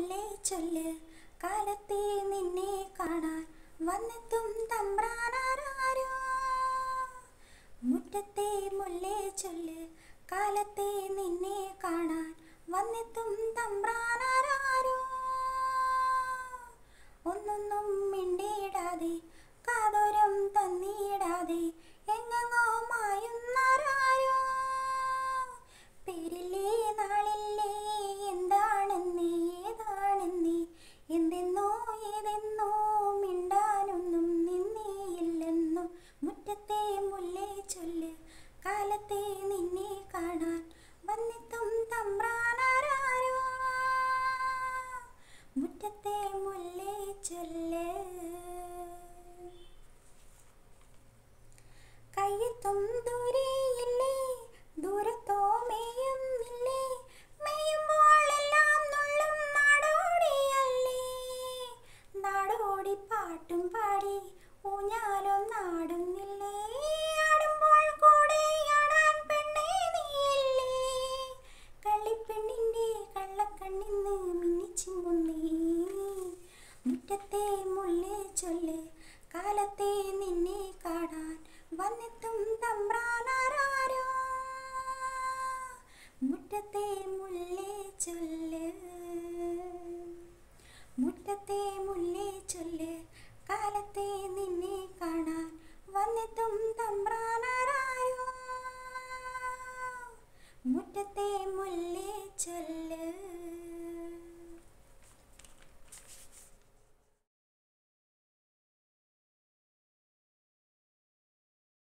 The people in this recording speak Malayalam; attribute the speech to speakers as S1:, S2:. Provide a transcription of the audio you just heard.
S1: മുല്ലേ ചൊല്ല് കാലത്തെ നിന്നെ കാണാൻ വന്നെത്തും തമ്പ്രാനാരോ മുറ്റത്തെ മുല്ലേ ചൊല്ല് കാലത്തെ നിന്നെ കാണാൻ വന്നെത്തും തമ്പ്രാനാരോ ഒന്നൊന്നും മിണ്ടിയിടാതെ കാതോരം തന്നിടാതെ എങ്ങെങ്ങോ മായുന്നാരായോ പേരില്ലേ നാളില്ലേ എന്താണെന്നേ ഏതാണെന്നേ എന്തെന്നോ ഏതെന്നോ മിണ്ടാനൊന്നും നിന്നേയില്ലെന്നോ മുറ്റത്തെ മുല്ലേ ചൊല്ല് കാലത്തെ നിന്നെ കാണാൻ വന്നെത്തും തമ്പ്രാനാരോ മുറ്റത്തെ മുല്ലേ ചൊല്ല് കയ്യെത്തും ദൂരെയില്ലേ ദൂരത്തോ മേയുന്നില്ലേ മേയുമ്പോൾ എല്ലാം നുള്ളും നാടോടിയല്ലേ നാടോടി പാട്ടും പാടി ഊഞ്ഞാലും നാടുന്നില്ലേ ആടുമ്പോൾ കൂടെ ആടാൻ പെണ്ണേ നീയില്ലേ കള്ളിപ്പെണ്ണിൻ്റെ കള്ളക്കണ്ണിന്ന് മിന്നിച്ചിങ്ങുന്നേ മുറ്റത്തെ മുല്ലേ ചൊല്ല് കാലത്തെ നിന്നെ കാണാൻ വന്നെത്തും തമ്പ്രാനാരോ മുറ്റത്തെ മുല്ലേ ചൊല്ല് മുറ്റത്തെ മുല്ലേ ചൊല്ല് കാലത്തെ നിന്നെ കാണാൻ വന്നെത്തും തമ്പ്രാനാരോ മുറ്റത്തെ